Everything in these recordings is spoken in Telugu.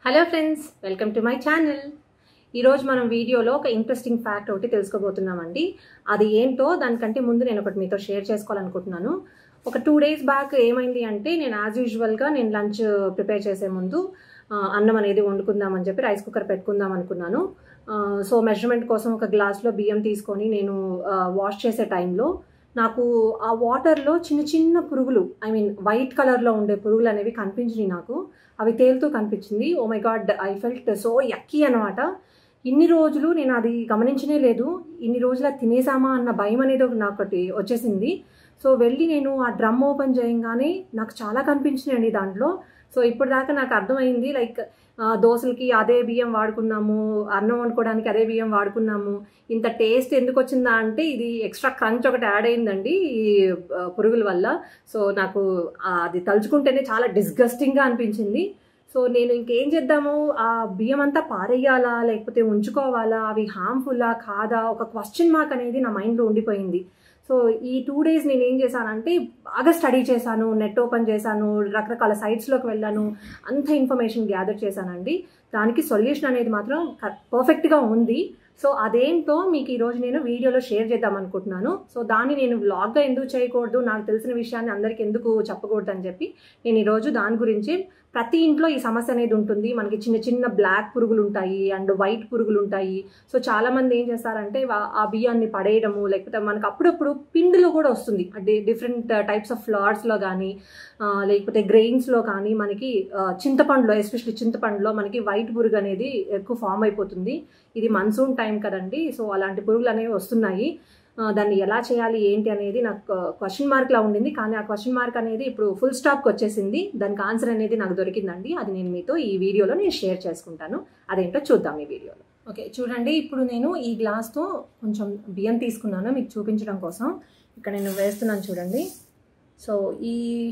hello friends welcome to my channel ఈరోజు మనం వీడియోలో ఒక ఇంట్రెస్టింగ్ ఫ్యాక్ట్ ఒకటి తెలుసుకోబోతున్నామండి అది ఏంటో దానికంటే ముందు నేను ఒకటి మీతో షేర్ చేసుకోవాలనుకుంటున్నాను ఒక టూ డేస్ బ్యాక్ ఏమైంది అంటే నేను యాజ్ యూజువల్గా నేను లంచ్ ప్రిపేర్ చేసే ముందు ఆ, అన్నం అనేది వండుకుందామని చెప్పి రైస్ కుక్కర్ పెట్టుకుందాం అనుకున్నాను సో మెజర్మెంట్ కోసం ఒక గ్లాస్లో బియ్యం తీసుకొని నేను వాష్ చేసే టైంలో నాకు ఆ వాటర్లో చిన్న చిన్న పురుగులు ఐ మీన్ వైట్ కలర్లో ఉండే పురుగులు అనేవి కనిపించినాయి నాకు అవి తేలుతూ కనిపించింది oh my god I felt so yucky అనమాట ఇన్ని రోజులు నేను అది గమనించనే లేదు ఇన్ని రోజులు అది తినేసామా అన్న భయం అనేది ఒకటి నాకు ఒకటి వచ్చేసింది సో వెళ్ళి నేను ఆ డ్రమ్ ఓపెన్ చేయగానే నాకు చాలా కనిపించినాయండి దాంట్లో సో ఇప్పుడు దాకా నాకు అర్థమైంది లైక్ దోశలకి అదే బియ్యం వాడుకున్నాము అన్నం వండుకోవడానికి అదే బియ్యం వాడుకున్నాము ఇంత టేస్ట్ ఎందుకు వచ్చిందా అంటే ఇది ఎక్స్ట్రా క్రంచ్ ఒకటి యాడ్ అయిందండి ఈ ఆ, పురుగుల వల్ల సో నాకు ఆ, అది తలుచుకుంటేనే చాలా డిస్గస్టింగ్గా అనిపించింది సో నేను ఇంకేం చేద్దాము ఆ బియ్యం అంతా పారేయాలా లేకపోతే ఉంచుకోవాలా అవి హార్మ్ఫుల్లా కాదా ఒక క్వశ్చన్ మార్క్ అనేది నా మైండ్లో ఉండిపోయింది సో ఈ టూ డేస్ నేను ఏం చేశానంటే బాగా స్టడీ చేశాను నెట్ ఓపెన్ చేశాను రకరకాల సైట్స్లోకి వెళ్ళాను అంత ఇన్ఫర్మేషన్ గ్యాదర్ చేశానండి దానికి సొల్యూషన్ అనేది మాత్రం పర్ఫెక్ట్గా ఉంది సో అదేంటో మీకు ఈరోజు నేను వీడియోలో షేర్ చేద్దాం అనుకుంటున్నాను సో దాన్ని నేను వ్లాగ్గా ఎందుకు చేయకూడదు నాకు తెలిసిన విషయాన్ని అందరికి ఎందుకు చెప్పకూడదు అని చెప్పి నేను ఈరోజు దాని గురించి ప్రతి ఇంట్లో ఈ సమస్య అనేది ఉంటుంది మనకి చిన్న చిన్న బ్లాక్ పురుగులు ఉంటాయి అండ్ వైట్ పురుగులు ఉంటాయి సో చాలా మంది ఏం చేస్తారంటే వా- ఆ బియ్యాన్ని పడేయడము లేకపోతే మనకు అప్పుడప్పుడు పిండిలో కూడా వస్తుంది అంటే డిఫరెంట్ టైప్స్ ఆఫ్ ఫ్లవర్స్లో కానీ లేకపోతే గ్రెయిన్స్లో కానీ మనకి ఆ, చింతపండులో ఎస్పెషల్లీ చింతపండులో మనకి వైట్ పురుగు అనేది ఎక్కువ ఫామ్ అయిపోతుంది ఇది మన్సూన్ టైం కదండి సో అలాంటి పురుగులు అనేవి వస్తున్నాయి ఆ, దాన్ని ఎలా చేయాలి ఏంటి అనేది నాకు క్వశ్చన్ మార్క్లా ఉండింది కానీ ఆ క్వశ్చన్ మార్క్ అనేది ఇప్పుడు ఫుల్ స్టాప్కి వచ్చేసింది దానికి ఆన్సర్ అనేది నాకు దొరికిందండి అది నేను మీతో ఈ వీడియోలో నేను షేర్ చేసుకుంటాను అదేంటో చూద్దాం ఈ వీడియోలో ఓకే చూడండి ఇప్పుడు నేను ఈ గ్లాస్తో కొంచెం బియ్యం తీసుకున్నాను మీకు చూపించడం కోసం ఇక్కడ నేను వేస్తున్నాను చూడండి సో ఈ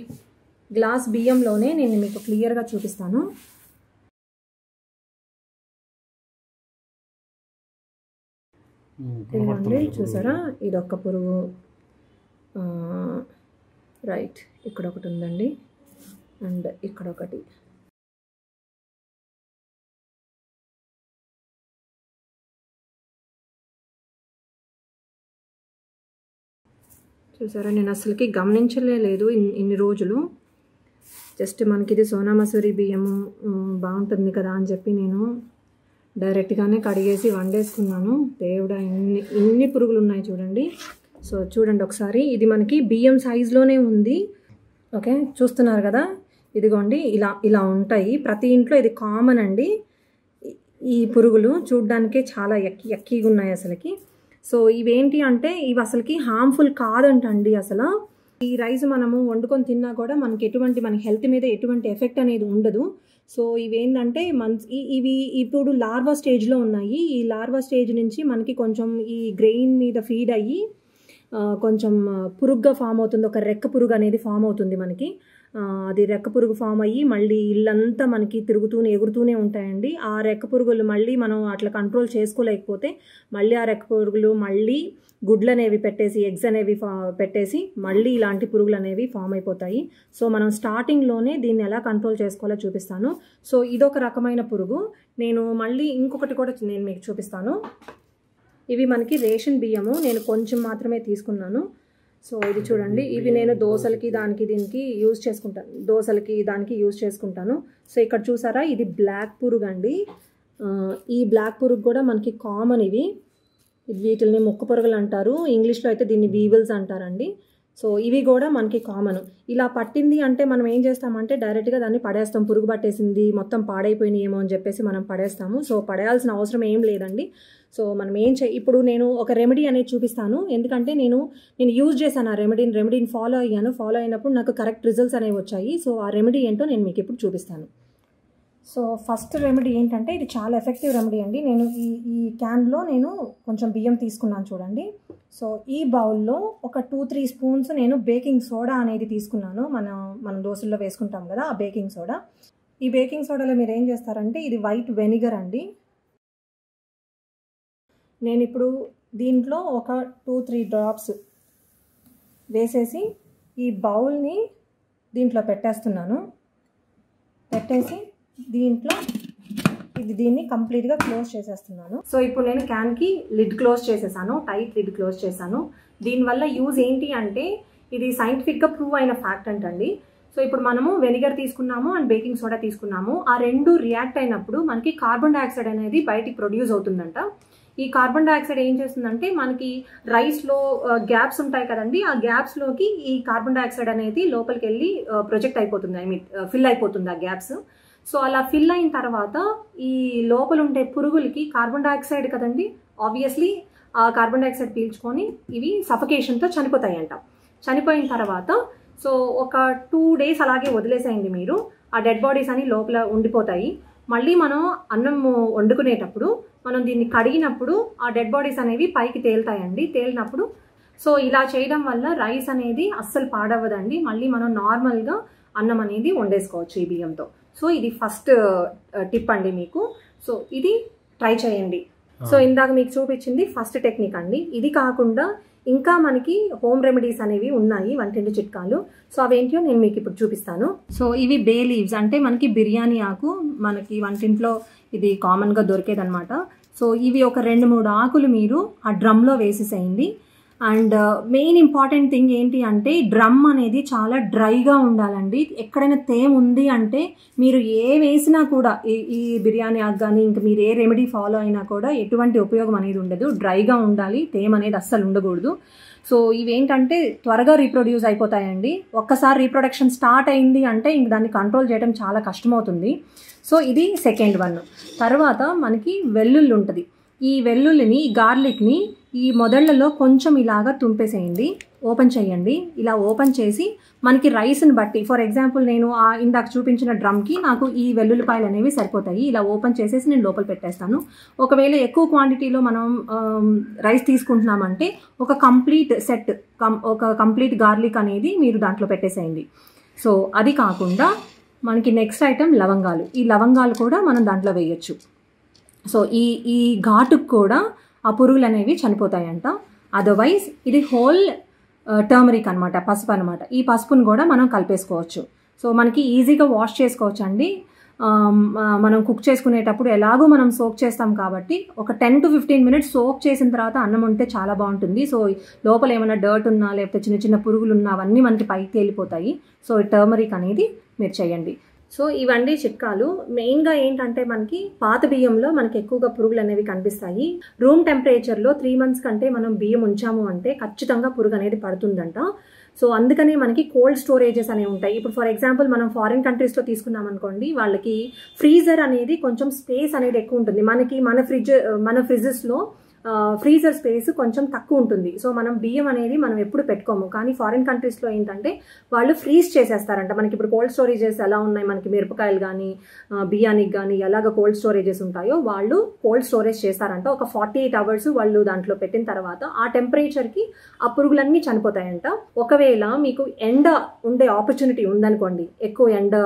గ్లాస్ బియ్యంలోనే నేను మీకు క్లియర్గా చూపిస్తాను ఇదిగోండి చూసారా ఇది ఒక్క పురుగు ఆ, రైట్ ఇక్కడ ఒకటి ఉందండి అండ్ ఇక్కడ ఒకటి చూసారా నేను అసలుకి గమనించలే లేదు ఇన్- ఇన్ని రోజులు జస్ట్ మనకి ఇది సోనా మసూరి బియ్యము ఉమ్, బాగుంటుంది కదా అని చెప్పి నేను డైరెక్ట్గానే కడిగేసి వండేసుకున్నాను దేవుడా ఇన్ని ఇన్ని పురుగులు ఉన్నాయి చూడండి సో చూడండి ఒకసారి ఇది మనకి బియ్యం సైజులోనే ఉంది ఓకే చూస్తున్నారు కదా ఇదిగోండి ఇలా ఇలా ఉంటాయి ప్రతి ఇంట్లో ఇది కామన్ అండి ఈ- ఈ పురుగులు చూడ్డానికే చాలా ఎక్కి ఎక్కిగా ఉన్నాయి అసలుకి సో ఇవేంటి అంటే ఇవి అసలుకి హార్మ్ఫుల్ కాదంటండి అసలు ఈ రైస్ మనము వండుకొని తిన్నా కూడా మనకి ఎటువంటి మన హెల్త్ మీద ఎటువంటి ఎఫెక్ట్ అనేది ఉండదు సో ఇవేంటంటే మన ఈ- ఇవి ఇప్పుడు లార్వా స్టేజ్లో ఉన్నాయి ఈ లార్వా స్టేజ్ నుంచి మనకి కొంచెం ఈ గ్రెయిన్ మీద ఫీడ్ అయ్యి ఆ, కొంచెం ఆ, పురుగ్గా ఫామ్ అవుతుంది ఒక రెక్క పురుగు అనేది ఫామ్ అవుతుంది మనకి ఆ, అది రెక్క పురుగు ఫామ్ అయ్యి మళ్ళీ ఇల్లంతా మనకి తిరుగుతూనే ఎగురుతూనే ఉంటాయండి ఆ రెక్క పురుగులు మళ్ళీ మనం అట్లా కంట్రోల్ చేసుకోలేకపోతే మళ్ళీ ఆ రెక్క పురుగులు మళ్ళీ గుడ్లు అనేవి పెట్టేసి ఎగ్స్ అనేవి ఫా పెట్టేసి మళ్ళీ ఇలాంటి పురుగులు అనేవి ఫామ్ అయిపోతాయి సో మనం స్టార్టింగ్లోనే దీన్ని ఎలా కంట్రోల్ చేసుకోవాలో చూపిస్తాను సో ఇదొక రకమైన పురుగు నేను మళ్ళీ ఇంకొకటి కూడా నేను మీకు చూపిస్తాను ఇవి మనకి రేషన్ బియ్యము నేను కొంచెం మాత్రమే తీసుకున్నాను సో ఇది చూడండి ఇవి నేను దోశలకి దానికి దీనికి యూజ్ చేసుకుంటాను దోశలకి దానికి యూజ్ చేసుకుంటాను సో ఇక్కడ చూసారా ఇది బ్లాక్ పురుగు అండి ఆ, ఈ బ్లాక్ పురుగు కూడా మనకి కామన్ ఇవి వీటిని ముక్క పురుగులు అంటారు ఇంగ్లీష్లో అయితే దీన్ని వీవిల్స్ అంటారండి సో ఇవి కూడా మనకి కామన్ ఇలా పట్టింది అంటే మనం ఏం చేస్తామంటే డైరెక్ట్గా దాన్ని పడేస్తాం పురుగు పట్టేసింది మొత్తం పాడైపోయినాయి ఏమో అని చెప్పేసి మనం పడేస్తాము సో పడేయాల్సిన అవసరం ఏం లేదండి సో మనం ఏం చే ఇప్పుడు నేను ఒక రెమెడీ అనేది చూపిస్తాను ఎందుకంటే నేను నేను యూజ్ చేశాను ఆ రెమెడీని రెమెడీని ఫాలో అయ్యాను ఫాలో అయినప్పుడు నాకు కరెక్ట్ రిజల్ట్స్ అనేవి వచ్చాయి సో ఆ రెమెడీ ఏంటో నేను మీకు ఇప్పుడు చూపిస్తాను సో ఫస్ట్ రెమెడీ ఏంటంటే ఇది చాలా ఎఫెక్టివ్ రెమెడీ అండి నేను ఈ ఈ క్యాన్లో నేను కొంచెం బియ్యం తీసుకున్నాను చూడండి సో ఈ బౌల్లో ఒక టూ త్రీ స్పూన్స్ నేను బేకింగ్ సోడా అనేది తీసుకున్నాను మన మనం దోశల్లో వేసుకుంటాం కదా ఆ బేకింగ్ సోడా ఈ బేకింగ్ సోడాలో మీరు ఏం చేస్తారంటే ఇది వైట్ వెనిగర్ అండి నేను ఇప్పుడు దీంట్లో ఒక టూ త్రీ డ్రాప్స్ వేసేసి ఈ బౌల్ని దీంట్లో పెట్టేస్తున్నాను పెట్టేసి దీంట్లో ఇది దీన్ని కంప్లీట్గా క్లోజ్ చేసేస్తున్నాను సో ఇప్పుడు నేను క్యాన్కి లిడ్ క్లోజ్ చేసేసాను టైట్ లిడ్ క్లోజ్ చేశాను దీనివల్ల యూజ్ ఏంటి అంటే ఇది సైంటిఫిక్గా ప్రూవ్ అయిన ఫ్యాక్ట్ అంటండి సో ఇప్పుడు మనము వెనిగర్ తీసుకున్నాము అండ్ బేకింగ్ సోడా తీసుకున్నాము ఆ రెండు రియాక్ట్ అయినప్పుడు మనకి కార్బన్ డైఆక్సైడ్ అనేది బయటికి ప్రొడ్యూస్ అవుతుందంట ఈ కార్బన్ డైఆక్సైడ్ ఏం చేస్తుందంటే మనకి రైస్లో గ్యాప్స్ ఉంటాయి కదండి ఆ గ్యాప్స్లోకి ఈ కార్బన్ డైఆక్సైడ్ అనేది లోపలికి వెళ్ళి ప్రొజెక్ట్ అయిపోతుంది ఐ మీన్ ఫిల్ అయిపోతుంది ఆ గ్యాప్స్ సో అలా ఫిల్ అయిన తర్వాత ఈ లోపల ఉండే పురుగులకి కార్బన్ డైఆక్సైడ్ కదండి ఆబ్వియస్లీ ఆ కార్బన్ డైఆక్సైడ్ పీల్చుకొని ఇవి సఫకేషన్తో చనిపోతాయంట చనిపోయిన తర్వాత సో ఒక టూ డేస్ అలాగే వదిలేసేయండి మీరు ఆ డెడ్ బాడీస్ అని లోపల ఉండిపోతాయి మళ్ళీ మనం అన్నం వండుకునేటప్పుడు మనం దీన్ని కడిగినప్పుడు ఆ డెడ్ బాడీస్ అనేవి పైకి తేలుతాయండి తేలినప్పుడు సో ఇలా చేయడం వల్ల రైస్ అనేది అస్సలు పాడవదండి మళ్ళీ మనం నార్మల్గా అన్నం అనేది వండేసుకోవచ్చు ఈ బియ్యంతో సో ఇది ఫస్ట్ టిప్ అండి మీకు సో ఇది ట్రై చేయండి సో ఇందాక మీకు చూపించింది ఫస్ట్ టెక్నిక్ అండి ఇది కాకుండా ఇంకా మనకి హోమ్ రెమెడీస్ అనేవి ఉన్నాయి వంటింటి చిట్కాలు సో అవేంటో నేను మీకు ఇప్పుడు చూపిస్తాను సో ఇవి బే లీవ్స్ అంటే మనకి బిర్యానీ ఆకు మనకి వంటింట్లో ఇది కామన్గా దొరికేదన్నమాట సో ఇవి ఒక రెండు మూడు ఆకులు మీరు ఆ డ్రమ్లో వేసేసేయండి అండ్ మెయిన్ ఇంపార్టెంట్ థింగ్ ఏంటి అంటే డ్రమ్ అనేది చాలా డ్రైగా ఉండాలండి ఎక్కడైనా తేమ ఉంది అంటే మీరు ఏ వేసినా కూడా ఈ బిర్యానీ ఆకు కానీ ఇంకా మీరు ఏ రెమెడీ ఫాలో అయినా కూడా ఎటువంటి ఉపయోగం అనేది ఉండదు డ్రైగా ఉండాలి తేమ అనేది అస్సలు ఉండకూడదు సో ఇవేంటంటే త్వరగా రీప్రొడ్యూస్ అయిపోతాయండి ఒక్కసారి రీప్రొడక్షన్ స్టార్ట్ అయింది అంటే ఇంక దాన్ని కంట్రోల్ చేయడం చాలా కష్టమవుతుంది సో ఇది సెకండ్ వన్ తర్వాత మనకి వెల్లుల్లి ఉంటుంది ఈ వెల్లుల్లిని ఈ గార్లిక్ని ఈ మొదళ్లలో కొంచెం ఇలాగా తుంపేసేయండి ఓపెన్ చేయండి ఇలా ఓపెన్ చేసి మనకి రైస్ని బట్టి ఫర్ ఎగ్జాంపుల్ నేను ఆ ఇందాక చూపించిన డ్రమ్కి నాకు ఈ వెల్లుల్లిపాయలు అనేవి సరిపోతాయి ఇలా ఓపెన్ చేసేసి నేను లోపల పెట్టేస్తాను ఒకవేళ ఎక్కువ క్వాంటిటీలో మనం రైస్ తీసుకుంటున్నామంటే ఒక కంప్లీట్ సెట్ ఒక కంప్లీట్ గార్లిక్ అనేది మీరు దాంట్లో పెట్టేసేయండి సో అది కాకుండా మనకి నెక్స్ట్ ఐటెం లవంగాలు ఈ లవంగాలు కూడా మనం దాంట్లో వేయచ్చు సో ఈ ఈ ఘాటుకు కూడా ఆ పురుగులు అనేవి చనిపోతాయంట అదర్వైజ్ ఇది హోల్ టర్మరిక్ అనమాట పసుపు అనమాట ఈ పసుపును కూడా మనం కలిపేసుకోవచ్చు సో మనకి ఈజీగా వాష్ చేసుకోవచ్చు అండి మనం కుక్ చేసుకునేటప్పుడు ఎలాగో మనం సోక్ చేస్తాం కాబట్టి ఒక ten to fifteen minutes soak చేసిన తర్వాత అన్నం ఉంటే చాలా బాగుంటుంది సో లోపల ఏమైనా డర్ట్ ఉన్నా లేకపోతే చిన్న చిన్న పురుగులు ఉన్నా అవన్నీ మనకి పైకి తేలిపోతాయి సో టర్మరిక్ అనేది మీరు చేయండి సో ఇవన్నీ చిట్కాలు మెయిన్గా ఏంటంటే మనకి పాత బియ్యంలో మనకి ఎక్కువగా పురుగులు అనేవి కనిపిస్తాయి రూమ్ టెంపరేచర్లో త్రీ మంత్స్ కంటే మనం బియ్యం ఉంచాము అంటే ఖచ్చితంగా పురుగు అనేది పడుతుందంట సో అందుకనే మనకి కోల్డ్ స్టోరేజెస్ అనేవి ఉంటాయి ఇప్పుడు ఫర్ ఎగ్జాంపుల్ మనం ఫారిన్ కంట్రీస్లో తీసుకున్నాం అనుకోండి వాళ్ళకి ఫ్రీజర్ అనేది కొంచెం స్పేస్ అనేది ఎక్కువ ఉంటుంది మనకి మన ఫ్రిడ్జ్ మన ఫ్రిడ్జెస్లో ఫ్రీజర్ స్పేస్ కొంచెం తక్కువ ఉంటుంది సో మనం బియ్యం అనేది మనం ఎప్పుడు పెట్టుకోము కానీ ఫారిన్ కంట్రీస్లో ఏంటంటే వాళ్ళు ఫ్రీజ్ చేసేస్తారంట మనకి ఇప్పుడు కోల్డ్ స్టోరేజెస్ ఎలా ఉన్నాయి మనకి మిరపకాయలు కానీ బియ్యానికి కానీ ఎలాగ కోల్డ్ స్టోరేజెస్ ఉంటాయో వాళ్ళు కోల్డ్ స్టోరేజ్ చేస్తారంట ఒక ఫార్టీ ఎయిట్ అవర్స్ వాళ్ళు దాంట్లో పెట్టిన తర్వాత ఆ టెంపరేచర్కి ఆ పురుగులన్నీ చనిపోతాయంట ఒకవేళ మీకు ఎండ ఉండే ఆపర్చునిటీ ఉందనుకోండి ఎక్కువ ఎండ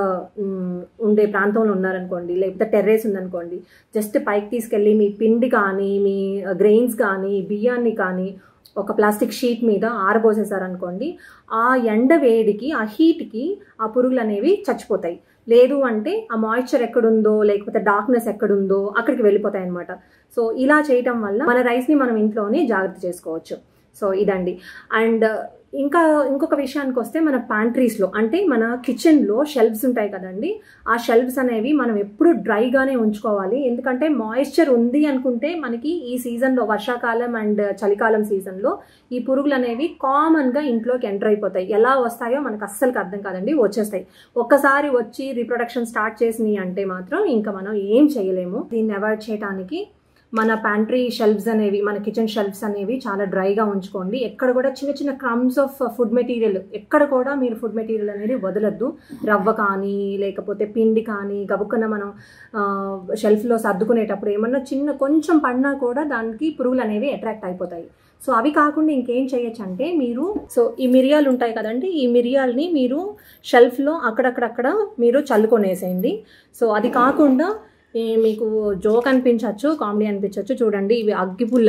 ఉండే ప్రాంతంలో ఉన్నారనుకోండి లేకపోతే టెర్రేస్ ఉందనుకోండి జస్ట్ పైకి తీసుకెళ్ళి మీ పిండి కానీ మీ గ్రెయిన్స్ కానీ బియ్యాన్ని కానీ ఒక ప్లాస్టిక్ షీట్ మీద ఆరబోసేసారనుకోండి ఆ ఎండ వేడికి ఆ హీట్కి ఆ పురుగులు అనేవి చచ్చిపోతాయి లేదు అంటే ఆ మాయిశ్చర్ ఎక్కడుందో లేకపోతే డార్క్నెస్ ఎక్కడుందో అక్కడికి వెళ్ళిపోతాయి అనమాట సో ఇలా చేయటం వల్ల మన రైస్ని మనం ఇంట్లోనే జాగ్రత్త చేసుకోవచ్చు సో ఇదండి అండ్ ఇంకా ఇంకొక విషయానికి వస్తే మన ప్యాంట్రీస్లో అంటే మన కిచెన్లో షెల్ఫ్స్ ఉంటాయి కదండి ఆ షెల్ఫ్స్ అనేవి మనం ఎప్పుడు డ్రైగానే ఉంచుకోవాలి ఎందుకంటే మాయిశ్చర్ ఉంది అనుకుంటే మనకి ఈ సీజన్లో వర్షాకాలం అండ్ చలికాలం సీజన్లో ఈ పురుగులు అనేవి కామన్గా ఇంట్లోకి ఎంటర్ అయిపోతాయి ఎలా వస్తాయో మనకు అస్సలు అర్థం కాదండి వచ్చేస్తాయి ఒక్కసారి వచ్చి రీప్రొడక్షన్ స్టార్ట్ చేసినాయి అంటే మాత్రం ఇంకా మనం ఏం చేయలేము దీన్ని అవాయిడ్ చేయడానికి మన ప్యాంట్రీ షెల్ఫ్స్ అనేవి మన కిచెన్ షెల్ఫ్స్ అనేవి చాలా డ్రైగా ఉంచుకోండి ఎక్కడ కూడా చిన్న చిన్న క్రమ్స్ ఆఫ్ ఫుడ్ మెటీరియల్ ఎక్కడ కూడా మీరు ఫుడ్ మెటీరియల్ అనేది వదలద్దు రవ్వ కానీ లేకపోతే పిండి కానీ గబుక్కున మనం షెల్ఫ్లో సర్దుకునేటప్పుడు ఏమన్నా చిన్న కొంచెం పడినా కూడా దానికి పురుగులు అనేవి అట్రాక్ట్ అయిపోతాయి సో అవి కాకుండా ఇంకేం చేయొచ్చు అంటే మీరు సో ఈ మిరియాలు ఉంటాయి కదండి ఈ మిరియాలని మీరు షెల్ఫ్లో అక్కడక్కడక్కడ మీరు చల్లుకొనేసేయండి సో అది కాకుండా మీకు జోక్ అనిపించవచ్చు కామెడీ అనిపించవచ్చు చూడండి ఇవి అగ్గి పుల్లలు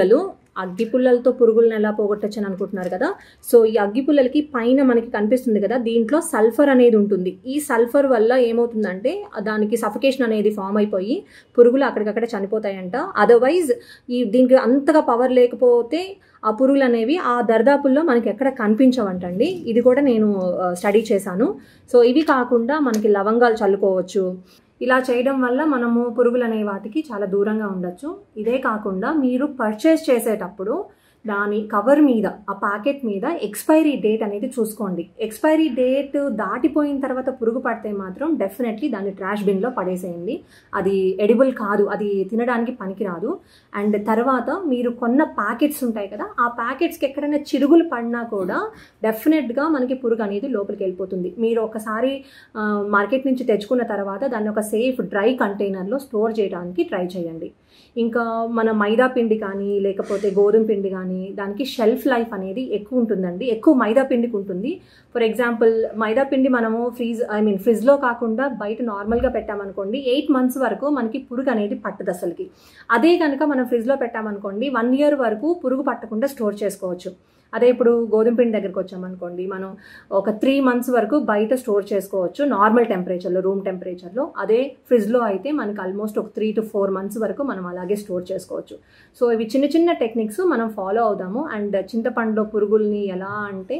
అగ్గిపుల్లలతో పురుగులను ఎలా పోగొట్టచ్చు అని అనుకుంటున్నారు కదా సో ఈ అగ్గిపుల్లలకి పైన మనకి కనిపిస్తుంది కదా దీంట్లో సల్ఫర్ అనేది ఉంటుంది ఈ సల్ఫర్ వల్ల ఏమవుతుందంటే దానికి సఫికేషన్ అనేది ఫామ్ అయిపోయి పురుగులు అక్కడికక్కడ చనిపోతాయంట అదర్వైజ్ ఈ దీనికి అంతగా పవర్ లేకపోతే ఆ పురుగులు అనేవి ఆ దర్దాపుల్లో మనకి ఎక్కడ కనిపించవంటండి ఇది కూడా నేను స్టడీ చేశాను సో ఇవి కాకుండా మనకి లవంగాలు చల్లుకోవచ్చు ఇలా చేయడం వల్ల మనము పురుగులు అనే వాటికి చాలా దూరంగా ఉండొచ్చు ఇదే కాకుండా మీరు పర్చేస్ చేసేటప్పుడు దాని కవర్ మీద ఆ ప్యాకెట్ మీద ఎక్స్పైరీ డేట్ అనేది చూసుకోండి ఎక్స్పైరీ డేట్ దాటిపోయిన తర్వాత పురుగు పడితే మాత్రం డెఫినెట్లీ దాన్ని ట్రాష్ బిన్లో పడేసేయండి అది ఎడిబుల్ కాదు అది తినడానికి పనికిరాదు అండ్ తర్వాత మీరు కొన్న ప్యాకెట్స్ ఉంటాయి కదా ఆ ప్యాకెట్స్కి ఎక్కడైనా చిరుగులు పడినా కూడా డెఫినెట్గా మనకి పురుగు అనేది లోపలికి వెళ్ళిపోతుంది మీరు ఒకసారి మార్కెట్ నుంచి తెచ్చుకున్న తర్వాత దాన్ని ఒక సేఫ్ డ్రై కంటైనర్లో స్టోర్ చేయడానికి ట్రై చేయండి ఇంకా మన మైదా పిండి కానీ లేకపోతే గోధుమ పిండి కానీ దానికి షెల్ఫ్ లైఫ్ అనేది ఎక్కువ ఉంటుందండి ఎక్కువ మైదా పిండికి ఉంటుంది ఫర్ ఎగ్జాంపుల్ మైదా పిండి మనము ఫ్రీజ్ ఐ మీన్ ఫ్రిడ్జ్లో కాకుండా బయట నార్మల్గా పెట్టామనుకోండి ఎయిట్ మంత్స్ వరకు మనకి పురుగు అనేది పట్టదు అసలుకి అదే కనుక మనం ఫ్రిడ్జ్లో పెట్టామనుకోండి వన్ ఇయర్ వరకు పురుగు పట్టకుండా స్టోర్ చేసుకోవచ్చు అదే ఇప్పుడు గోధుమ పిండి దగ్గరికి వచ్చామనుకోండి మనం ఒక త్రీ మంత్స్ వరకు బయట స్టోర్ చేసుకోవచ్చు నార్మల్ టెంపరేచర్లో రూమ్ టెంపరేచర్లో అదే ఫ్రిడ్జ్లో అయితే మనకి ఆల్మోస్ట్ ఒక త్రీ టు ఫోర్ మంత్స్ వరకు మనం అలాగే స్టోర్ చేసుకోవచ్చు సో ఇవి చిన్న చిన్న టెక్నిక్స్ మనం ఫాలో అవుదాము అండ్ చింతపండులో పురుగుల్ని ఎలా అంటే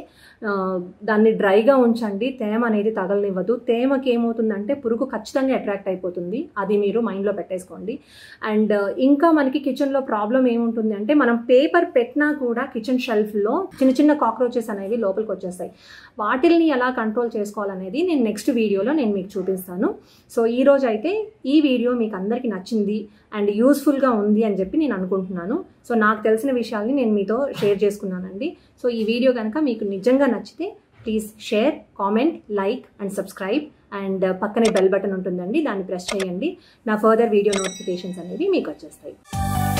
దాన్ని డ్రైగా ఉంచండి తేమ అనేది తగలనివ్వదు తేమకి ఏమవుతుందంటే పురుగు ఖచ్చితంగా అట్రాక్ట్ అయిపోతుంది అది మీరు మైండ్లో పెట్టేసుకోండి అండ్ ఇంకా మనకి కిచెన్లో ప్రాబ్లం ఏముంటుంది అంటే మనం పేపర్ పెట్టినా కూడా కిచెన్ షెల్ఫ్లో చిన్న చిన్న కాక్రోచెస్ అనేవి లోపలికి వచ్చేస్తాయి వాటిల్ని ఎలా కంట్రోల్ చేసుకోవాలనేది నేను నెక్స్ట్ వీడియోలో నేను మీకు చూపిస్తాను సో ఈ రోజు అయితే ఈ వీడియో మీకు అందరికీ నచ్చింది అండ్ యూస్ఫుల్గా ఉంది అని చెప్పి నేను అనుకుంటున్నాను సో నాకు తెలిసిన విషయాల్ని నేను మీతో షేర్ చేసుకున్నానండి సో ఈ వీడియో కనుక మీకు నిజంగా నచ్చితే please share comment like and subscribe and పక్కనే బెల్ బటన్ ఉంటుందండి దాన్ని ప్రెస్ చేయండి నా ఫర్దర్ వీడియో నోటిఫికేషన్స్ అనేవి మీకు వచ్చేస్తాయి